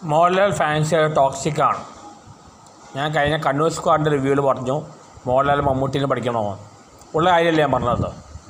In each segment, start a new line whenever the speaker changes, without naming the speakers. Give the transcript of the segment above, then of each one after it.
Mohanlal fans toxic ആണ് ഞാൻ കഴിഞ്ഞ കണ്ണൂർ സ്ക്വാഡിൻ്റെ റിവ്യൂവിൽ പറഞ്ഞു മോഹൻലാൽ മമ്മൂട്ടിനെ പഠിക്കണമെന്ന് ഉള്ള കാര്യമല്ലേ ഞാൻ പറഞ്ഞത്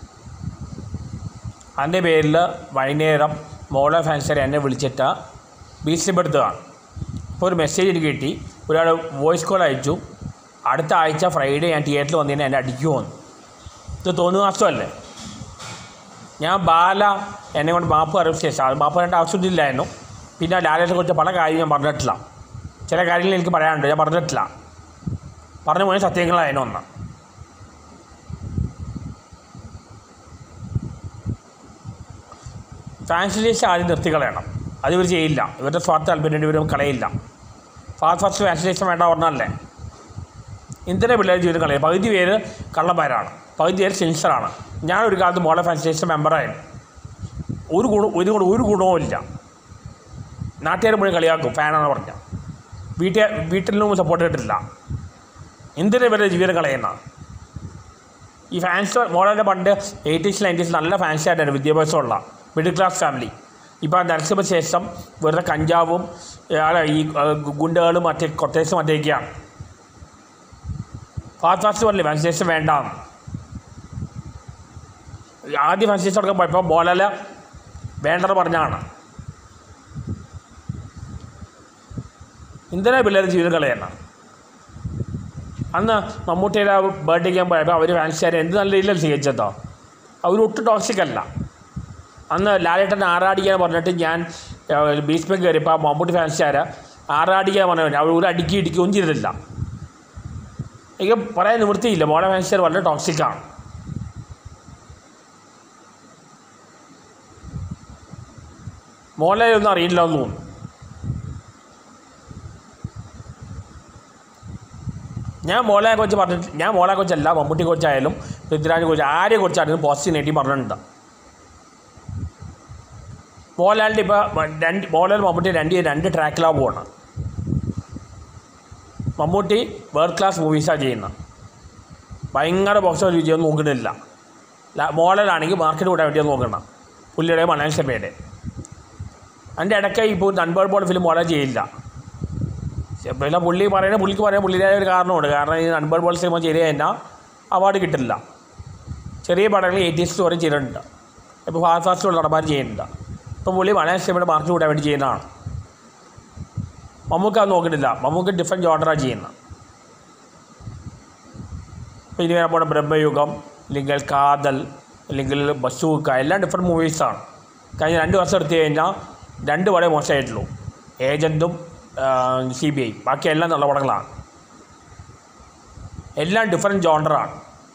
അതിൻ്റെ പേരിൽ വൈകുന്നേരം മോഹൻലാൽ ഫാൻസുകാർ എന്നെ വിളിച്ചിട്ട് ഭീഷണിപ്പെടുത്തുകയാണ് അപ്പോൾ ഒരു മെസ്സേജ് എനിക്ക് കിട്ടി ഒരാൾ വോയിസ് കോൾ അയച്ചു അടുത്ത ആഴ്ച ഫ്രൈഡേ ഞാൻ തിയേറ്ററിൽ വന്നതിന് എന്നെ അടിക്കുമെന്ന് ഇത് തോന്നുന്ന നഷ്ടമല്ലേ ഞാൻ ബാല എന്നെ കൊണ്ട് മാപ്പ് അറിയിച്ച ശേഷം അത് മാപ്പ് പറയേണ്ട ആവശ്യമില്ലായിരുന്നു പിന്നെ ലാലേട്ടനെ കുറിച്ച് പല കാര്യം ഞാൻ പറഞ്ഞിട്ടില്ല ചില കാര്യങ്ങൾ എനിക്ക് പറയാനുണ്ട് ഞാൻ പറഞ്ഞിട്ടില്ല പറഞ്ഞു പോയ സത്യങ്ങളായിരുന്നു ഒന്ന് ഫാൻസിലേഷൻ ആദ്യം നിർത്തിക്കളയണം അത് ഇവർ ചെയ്യില്ല ഇവരുടെ സ്വാർത്ഥ താല്പര്യം ഇവരും കളയില്ല ഫാസ്റ്റ് ഫസ്റ്റ് ഫാൻസിലേഷൻ വേണ്ട പറഞ്ഞല്ലേ എന്തിനാ പിള്ളേർ ജീവിതം കളയുക പകുതി പേര് കള്ളന്മാരാണ് പകുതി പേര് സിൻസറാണ് ഞാൻ ഒരു കാലത്ത് മോളെ ഫാൻസിലേഷൻ മെമ്പറായിരുന്നു ഒരു ഗുണം ഒരു ഗുണം ഒരു ഗുണവും ഇല്ല നാട്ടുകാർ മുഴുവൻ കളിയാക്കും ഫാനാണെന്ന് പറഞ്ഞാൽ വീട്ടിൽ വീട്ടിൽ നിന്നും സപ്പോർട്ട് കിട്ടില്ല എന്തിനാ ഇവരുടെ ജീവിതം കളയുന്ന ഈ ഫാൻസ് മോഡലിൻ്റെ പണ്ട് എയ്റ്റീസ് നയൻറ്റീസ് നല്ല ഫാൻസ് ആയിട്ടാണ് വിദ്യാഭ്യാസമുള്ള മിഡിൽ ക്ലാസ് ഫാമിലി ഇപ്പോൾ നരസിംഹ ശേഷം വെറുതെ കഞ്ചാവും അല്ല ഈ അഹ് ഗുണ്ടകളും മറ്റേ കൊട്ടേഴ്സും മറ്റേക്കാണ് ഫാസ്റ്റ് ഫാസ്റ്റ് പറഞ്ഞില്ലേ ഫാൻസേഷൻ വേണ്ടാന്ന് ആദ്യം ഫാൻസേഷൻ തുടക്കം പോയപ്പോൾ മോളല വേണ്ടത് പറഞ്ഞാണ് എന്തിനാ പിള്ളേർ ജീവിതം കളയണം അന്ന് മമ്മൂട്ടിയുടെ ബർത്ത്ഡേക്ക് പോയപ്പോൾ അവർ ഫാൻസുകാരെ എന്ത് നല്ല രീതിയിൽ സ്വീകരിച്ചതോ അവരൊട്ടും ടോക്സിക് അല്ല അന്ന് ലാലേട്ടൻ ആറാടിക്കാൻ പറഞ്ഞിട്ട് ഞാൻ ബീസ്മെക്ക് കയറിയപ്പോൾ മമ്മൂട്ടി ഫാൻസുകാർ ആറാടിക്കാൻ പറഞ്ഞു അവർ ഒരു അടിക്കി ഇടിക്കുകയും ചെയ്തിട്ടില്ല എനിക്ക് പറയാൻ നിവൃത്തിയില്ല മോളെ ഫാൻസുകാർ വളരെ ടോക്സിക്കാണ് മോളെ ഒന്നും അറിയില്ല എന്ന് തോന്നുന്നു ഞാൻ മോളെ കുറിച്ച് പറഞ്ഞിട്ട് ഞാൻ മോളെ കുറിച്ചല്ല മമ്മൂട്ടി കുറിച്ചായാലും പൃഥ്വിരാജിനെ കുറിച്ച് ആരെ കുറിച്ചാണെങ്കിലും പോസിറ്റീവ് നെഗറ്റീവ് പറഞ്ഞിട്ടുണ്ട് മോഹൻലാലിൻ്റെ ഇപ്പോൾ രണ്ട് മോഹൻലാൽ മമ്മൂട്ടി രണ്ട് രണ്ട് ട്രാക്കിലാണ് പോകണം മമ്മൂട്ടി വേൾഡ് ക്ലാസ് മൂവീസാണ് ചെയ്യുന്നത് ഭയങ്കര ബോക്സ് ഓഫീസ് വിജയം നോക്കുന്നില്ല ല- മോഹൻലാലാണെങ്കിൽ മാർക്കറ്റ് കൂടാൻ വേണ്ടി നോക്കണം പുള്ളിയുടെ മലയാളം സിനിമയുടെ അതിൻ്റെ ഇടയ്ക്ക് ഇപ്പോൾ നൻപേർ ബോൾ ഫിലിം മോഹൻലാൽ ചെയ്യില്ല പിന്നെ പുള്ളി പറയുന്ന പുള്ളിക്ക് പറയാൻ പുള്ളിയുടേതായ ഒരു കാരണമുണ്ട് കാരണം ഈ നൻപർ ബോൾ സിനിമ ചെയ്ത് കഴിഞ്ഞാൽ അവാർഡ് കിട്ടില്ല ചെറിയ പടങ്ങൾ എയ്റ്റീസ് വരെ ചെയ്തിട്ടുണ്ട് ഇപ്പോൾ ഫാസ്റ്റ് ഫാസ്റ്റുള്ള നടന്മാർ ചെയ്യുന്നുണ്ട് ഇപ്പോൾ പുള്ളി മലയാള സിനിമയുടെ മാർക്ക് കൂടാൻ വേണ്ടി ചെയ്യുന്നതാണ് മമ്മൂക്ക് അത് നോക്കുന്നില്ല മമ്മൂക്ക് ഡിഫറെൻറ്റ് ജോണറാണ് ചെയ്യുന്നത് ഇപ്പോൾ ഇനി വരാൻ പോണ ബ്രഹ്മയുഗം അല്ലെങ്കിൽ കാതൽ അല്ലെങ്കിൽ ബസൂക്ക എല്ലാം ഡിഫറെൻറ്റ് മൂവീസാണ് കഴിഞ്ഞ രണ്ട് വർഷം എടുത്തു കഴിഞ്ഞാൽ രണ്ട് പടേ മോശമായിട്ടുള്ളൂ ഏജൻറ്റും സി ബി ഐ ബാക്കി എല്ലാം നല്ല പടങ്ങളാണ് എല്ലാം ഡിഫറെൻറ്റ് ജോണ്ടറാണ്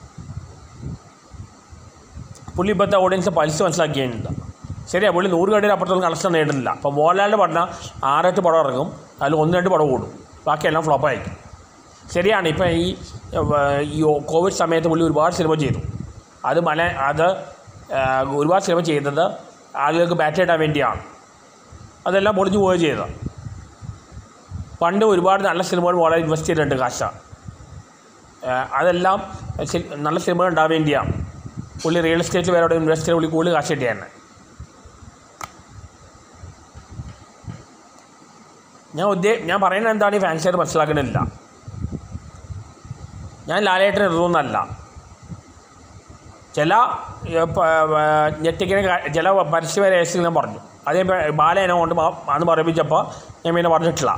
പുള്ളി ഇപ്പോഴത്തെ ഓഡിയൻസ് പലിശ മനസ്സിലാക്കിയിട്ടുണ്ട് ശരിയാ പുള്ളി നൂറ് കടയിൽ അപ്പുറത്തൊന്നും കളക്ഷൻ നേടുന്നില്ല അപ്പോൾ മോഹൻലാലിൻ്റെ പറഞ്ഞാൽ ആറെട്ട് പടം ഇറങ്ങും അതിൽ ഒന്ന് രണ്ട് പടം കൂടും ബാക്കിയെല്ലാം ഫ്ലോപ്പായിരിക്കും ശരിയാണ് ഇപ്പം ഈ ഏർ, ഈ കോവിഡ് സമയത്ത് പുള്ളി ഒരുപാട് സിനിമ ചെയ്തു അത് മല അത് ഏർ, ഒരുപാട് സിനിമ ചെയ്തത് ആളുകൾക്ക് ബാറ്റ് ഇടാൻ വേണ്ടിയാണ് അതെല്ലാം പൊളിഞ്ഞു പോവുകയും ചെയ്തത് പണ്ട് ഒരുപാട് നല്ല സിനിമകൾ വളരെ ഇൻവെസ്റ്റ് ചെയ്തിട്ടുണ്ട് കാശ ഏഹ് അതെല്ലാം സി- നല്ല സിനിമകൾ ഉണ്ടാവാൻ വേണ്ടിയാണ് പുള്ളി റിയൽ എസ്റ്റേറ്റ് വേറെ അവിടെ ഇൻവെസ്റ്റ് ചെയ്ത് പുള്ളി കൂടുതൽ കാശ് കിട്ടിയാണ് ഞാൻ ഉദ്ദേ ഞാൻ പറയുന്നത് എന്താണ് ഈ ഫാൻസുകാർ മനസ്സിലാക്കണില്ല ഞാൻ ലാലേട്ടൻ എഴുതുന്നല്ല ചില ഏഹ്, പ- ഏഹ്, ഞെട്ടിക്കുന്ന കാ- ചില പരസ്യ രഹസ്യങ്ങൾ ഞാൻ പറഞ്ഞു അതേ പ- ബാല എന്നെ കൊണ്ട് മാ- അന്ന് പറയിപ്പിച്ചപ്പോൾ ഞാൻ പിന്നെ പറഞ്ഞിട്ടില്ല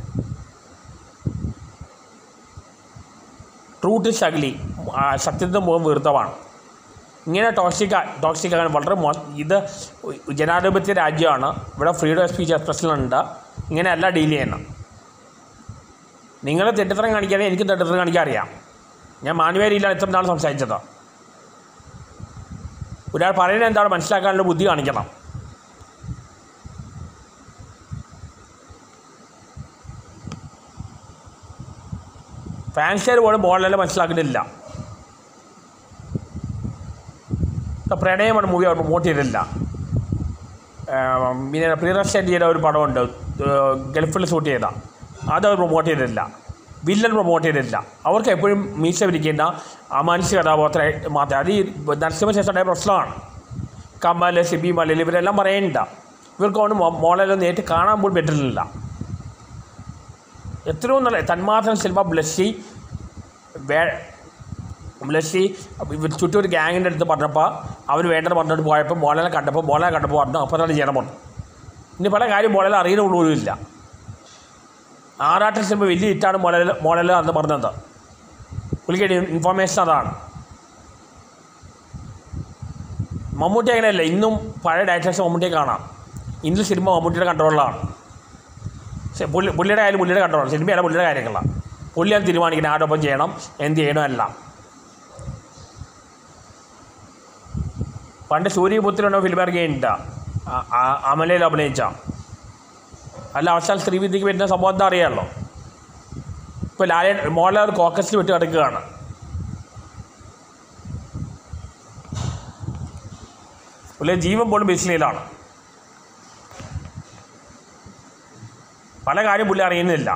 ട്രൂട്ട് ശകലി സത്യത്തിൻ്റെ മുഖം വീർത്തമാണ് ഇങ്ങനെ ടോക്സിക് ടോക്സിക് ആകാൻ വളരെ മോ ഇത് ജനാധിപത്യ രാജ്യമാണ് ഇവിടെ ഫ്രീഡം ഓഫ് സ്പീച്ച് എക്സ്പ്രഷൻ ഉണ്ട് ഇങ്ങനെയല്ല ഡീൽ ചെയ്യണം നിങ്ങൾ തെറ്റിത്തരം കാണിക്കാതെ എനിക്ക് തെറ്റിത്തരം കാണിക്കാൻ അറിയാം ഞാൻ മാനുവേരിയിലാണ് ഇത്ര നാൾ സംസാരിച്ചത് ഒരാൾ പറയുന്നത് എന്താണ് മനസ്സിലാക്കാനുള്ള ബുദ്ധി കാണിക്കണം ഫാൻസുകാർ പോലും മോഹൻലാൽ മനസ്സിലാക്കുന്നില്ല ഇപ്പം പ്രണയമാണ് മൂവി അവർ പ്രൊമോട്ട് ചെയ്തില്ല ഏം, പിന്നെ പ്രിയദർശൻ ചെയ്ത ഒരു പടമുണ്ട് ഏർ, ഗൾഫിൽ ഷൂട്ട് ചെയ്ത അത് അവർ പ്രൊമോട്ട് ചെയ്തില്ല വില്ലൻ പ്രൊമോട്ട് ചെയ്തില്ല അവർക്ക് എപ്പോഴും മീശ പിരിക്കുന്ന അമാനുഷിക കഥാപാത്രം മാത്രമേ അത് ഈ നരസിംഹ ശേഷമുണ്ടായ പ്രശ്നമാണ് കമൽ സിബി മലയിൽ ഇവരെല്ലാം പറയണ്ട ഇവർക്ക് കൊണ്ട് മോളെല്ലാം നേരിട്ട് കാണാൻ പോലും പറ്റുന്നില്ല എത്രയോ നല്ല തന്മാത്രം സിനിമ ബ്ലസ്സി വേ ബ്ലസ്സി ഇവർ ചുറ്റും ഒരു ഗ്യാങ്ങിൻ്റെ അടുത്ത് പറഞ്ഞപ്പോൾ അവർ വേണ്ടത് പറഞ്ഞിട്ട് പോയപ്പോൾ മോളനെ കണ്ടപ്പോൾ മോളനെ കണ്ടപ്പോൾ പറഞ്ഞു അപ്പോൾ തന്നെ ചെയ്യണം പറഞ്ഞു ഇനി പല കാര്യം മോളെ അറിയുന്ന പോലും ഇല്ല ആറാട്ടിൽ സിനിമ വലിയ ഹിറ്റാണ് മോളൽ മോളൽ എന്ന് പറഞ്ഞത് പുള്ളിക്ക് ഇൻഫർമേഷൻ അതാണ് മമ്മൂട്ടി അങ്ങനെയല്ല ഇന്നും പഴയ ഡയറക്ടേഴ്സ് മമ്മൂട്ടിയെ കാണാം ഇന്ന് സിനിമ മമ്മൂട്ടിയുടെ കൺട്രോളിലാണ് പക്ഷേ പുള്ളി പുള്ളിയുടെ കാര്യം പുള്ളിയുടെ കൺട്രോളാണ് സിനിമയല്ല പുള്ളിയുടെ കാര്യങ്ങളാണ് പുള്ളിയാണ് തീരുമാനിക്കുന്നത് ആരോപ്പം ചെയ്യണം എന്ത് ചെയ്യണം എല്ലാം പണ്ട് സൂര്യപുത്രനോ ഫിലിം ഇറങ്ങിയിട്ടുണ്ട് ആ- ആ- അമലയിൽ അഭിനയിച്ച അല്ല അവസാനം ശ്രീവിദ്യക്ക് വരുന്ന സംഭവം എന്താ അറിയാമല്ലോ ഇപ്പോൾ ലാലേ മോളെ ഒരു കോക്കസിൽ വിട്ട് കിടക്കുകയാണ് പുള്ളി ജീവൻ പോലും ബിസിനയിലാണ് പല കാര്യം പുള്ളി അറിയുന്നില്ല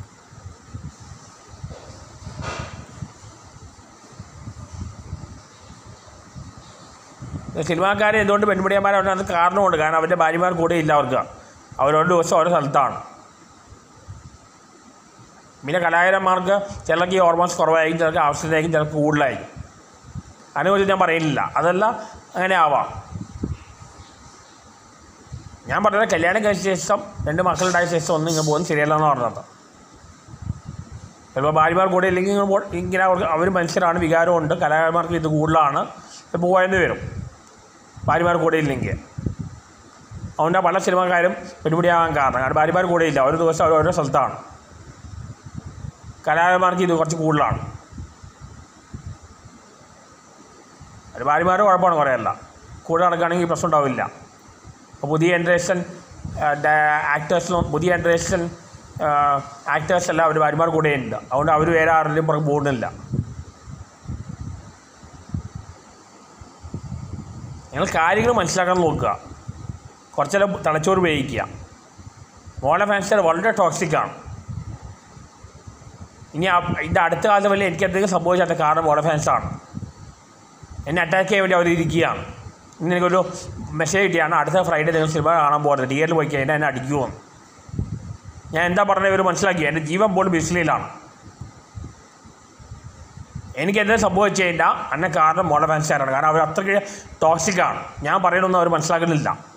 സിനിമാക്കാരെ എന്തുകൊണ്ട് പെൺപിടിയന്മാരാണ് അത് കാരണമുണ്ട് കാരണം അവരുടെ ഭാര്യമാർ കൂടെ ഇല്ല അവർക്ക് അവരോട് ദിവസം ഓരോ സ്ഥലത്താണ് പിന്നെ കലാകാരന്മാർക്ക് ചിലർക്ക് ഈ ഹോർമോൺസ് കുറവായിരിക്കും ചിലർക്ക് ആവശ്യത്തിനായിരിക്കും ചിലർക്ക് കൂടുതലായിരിക്കും അതിനെക്കുറിച്ച് ഞാൻ പറയുന്നില്ല അതല്ല അങ്ങനെ ആവാം ഞാൻ പറഞ്ഞത് കല്യാണം കഴിച്ച ശേഷം രണ്ട് മക്കളുണ്ടായ ശേഷം ഒന്നും ഇങ്ങനെ പോകുന്നത് ശരിയല്ലെന്ന് പറഞ്ഞത് ചിലപ്പോൾ ഭാര്യമാർ കൂടെ ഇല്ലെങ്കിൽ ഇങ്ങനെ പോ- ഇങ്ങനെ അവർക്ക് അവർ മനുഷ്യരാണ് വികാരമുണ്ട് കലാകാരന്മാർക്ക് ഇത് കൂടുതലാണ് പോയെന്ന് വരും ഭാര്യമാർ കൂടെ ഇല്ലെങ്കിൽ അതുകൊണ്ട് പല സിനിമക്കാരും പെൺപിടിയാകാൻ കാരണം കാരണം ഭാര്യമാർ കൂടെ ഇല്ല ഒരു ദിവസം അവർ ഓരോ സ്ഥലത്താണ് കലാകാരന്മാർക്ക് ഇത് കുറച്ച് കൂടുതലാണ് അത് ഭാര്യമാർ കുഴപ്പമാണ് കുറേയല്ല കൂടെ നടക്കുകയാണെങ്കിൽ പ്രശ്നം ഉണ്ടാവില്ല അപ്പോൾ പുതിയ ജനറേഷൻ ആക്ടേഴ്സിനും പുതിയ ജനറേഷൻ ആക്ടേഴ്സ് എല്ലാം അവർ ഭാര്യമാർ കൂടെ ഉണ്ട് അതുകൊണ്ട് അവർ വേറെ ആരുടെയും പുറകെ പോകുന്നില്ല നിങ്ങൾ കാര്യങ്ങൾ മനസ്സിലാക്കാൻ നോക്കുക കുറച്ചെല്ലാം തലച്ചോറ് ഉപയോഗിക്കുക മോളെ ഫാൻസ് വളരെ ടോക്സിക്കാണ് ഇനി ആ- ഇതിൻ്റെ അടുത്ത കാലത്ത് വല്ല എനിക്ക് എന്തെങ്കിലും സംഭവിച്ചാൽ കാരണം മോളെ ഫാൻസാണ് എന്നെ അറ്റാക്ക് ചെയ്യാൻ വേണ്ടി അവർ ഇരിക്കുകയാണ് ഇന്ന് എനിക്കൊരു മെസ്സേജ് കിട്ടിയാണ് അടുത്ത ഫ്രൈഡേ നിങ്ങൾ സിനിമ കാണാൻ പോകുന്നത് തിയേറ്ററിൽ പോയി കഴിഞ്ഞാൽ എന്നെ അടിക്കുമെന്ന് ഞാൻ എന്താ പറഞ്ഞത് ഇവർ മനസ്സിലാക്കി എൻ്റെ ജീവൻ പോലും ബിസിലിലാണ് എനിക്ക് എന്തെങ്കിലും സംഭവിച്ചു കഴിഞ്ഞാൽ എന്നെ കാരണം മോളെ ഫാൻസുകാരാണ് കാരണം അവർ അത്രയ്ക്ക് ടോക്സിക്കാണ് ഞാൻ പറയണമെന്ന് അവർ മനസ്സിലാക്കുന്നില്ല